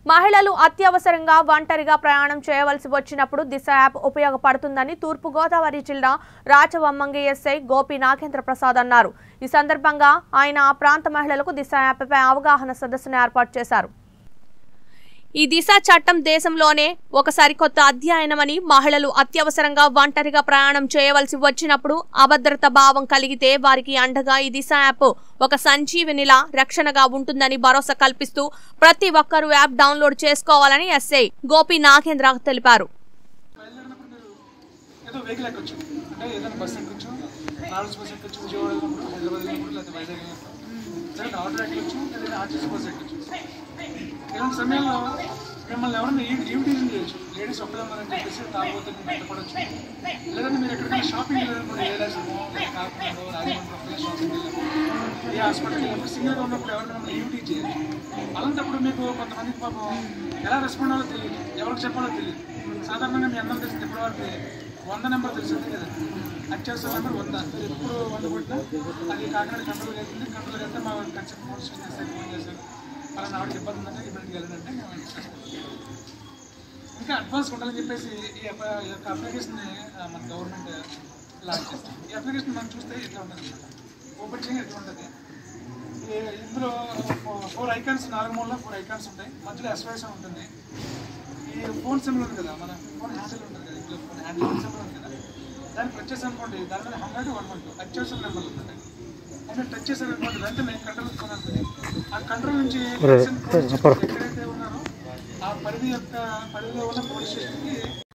మహిళలు అత్యవసరంగా ఒంటరిగా ప్రయాణం చేయవలసి వచ్చినప్పుడు దిశ యాప్ ఉపయోగపడుతుందని తూర్పు గోదావరి జిల్లా రాచవమ్మంగి ఎస్ఐ గోపి నాగేంద్ర ప్రసాద్ అన్నారు ఈ సందర్భంగా ఆయన ఆ ప్రాంత మహిళలకు దిశ యాప్పై అవగాహన సదస్సును ఏర్పాటు చేశారు ఈ దిశ చట్టం దేశంలోనే ఒక సరికొత్త అధ్యయనమని మహిళలు అత్యవసరంగా ఒంటరిగా ప్రయాణం చేయవలసి వచ్చినప్పుడు అభద్రత భావం కలిగితే వారికి అండగా ఈ దిశ యాప్ ఒక సంజీవినిలా రక్షణగా ఉంటుందని భరోసా కల్పిస్తూ ప్రతి ఒక్కరూ యాప్ డౌన్లోడ్ చేసుకోవాలని ఎస్ఐ గోపి నాగేంద్ర తెలిపారు బయలుదేరినప్పుడు మీరు ఏదో వెహికల్ ఎక్కొచ్చు అంటే ఏదైనా బస్ ఎక్కొచ్చు ట్రావెల్స్ బస్ ఎక్కొచ్చు విజయవాడ వెళ్ళినప్పుడు హైదరాబాద్ వెళ్ళినప్పుడు లేకపోతే వైజాగ్ వెళ్ళినప్పుడు లేదంటే ఆటో ఎక్కొచ్చు లేదా ఆర్టీసీ బస్ ఎక్కొచ్చు ఇలాంటి సమయంలో మిమ్మల్ని ఎవరైనా ఈవిటీజింగ్ చేయొచ్చు లేడీస్ ఒక్కడే ఉన్నారని చెప్పేసి తాగబోతే మీరు పెట్టపడచ్చు లేదంటే మీరు ఎక్కడికైనా షాపింగ్ వెళ్ళినప్పుడు ఏ రాజమో కాకుండా రాజమండ్రి షాపింగ్ వెళ్ళినప్పుడు ఏ హాస్పిటల్ వెళ్ళినప్పుడు సింగిల్గా ఉన్నప్పుడు ఎవరైనా మిమ్మల్ని ఈవిటీజ్ చేయొచ్చు అలాంటప్పుడు మీకు కొంతమందికి పాపం ఎలా రెస్పాండ్ అవ్వాలో తెలియదు ఎవరికి చెప్పాలో తెలియదు సాధారణంగా మీ అందరం తెలిసింది ఇప్పటివరకు వంద నెంబర్ తెలిసింది కదా అత్యవసర నెంబర్ వంద మీరు ఎప్పుడు వంద కొట్టినా అది కాకినాడ కంట్రోల్ వెళ్తుంది కంట్రోల్ వెళ్తే మా కన్సెప్ట్ ఫోన్ స్టేషన్ ఫోన్ చేశారు అలా నాకు ఇబ్బంది ఉందంటే ఇబ్బందికి వెళ్ళాలంటే మేము ఇచ్చేస్తాం ఇంకా అడ్వాన్స్ ఉండాలని చెప్పేసి ఈ అప్ప- ఈ యొక్క అప్లికేషన్ని ఆ, మన గవర్నమెంట్ లాంచ్ చేస్తుంది ఈ అప్లికేషన్ మనం చూస్తే ఇట్లా ఉంటుంది ఓపెన్ చేయగా ఇట్లా ఉంటుంది ఈ- ఇందులో ఫోర్ ఐకాన్స్ నాలుగు మూలలో ఫోర్ ఐకాన్స్ ఉంటాయి మధ్యలో ఎస్వైస్ ఉంటుంది ఈ ఫోన్ సింబల్ ఉంది కదా మన ఫోన్ హ్యాండిల్ ఉంటుంది కదా ఇందులో ఫోన్ హ్యాండిల్ సింబల్ ఉంది కదా దాన్ని ప్రెస్ చేసి అనుకోండి దాని మీద హండ్రెడ్ వన్ వన్ టూ అత్యవసర నెంబర్లు ఉంటుంది అది టచ్ చేశారు అనుకోండి వెంటనే కంట్రోల్ అనుకోండి ఆ కంట్రోల్ నుంచి ఎక్కడైతే ఉన్నారో ఆ పరిధి యొక్క పరిధిలో ఉన్న పోలీస్ స్టేషన్కి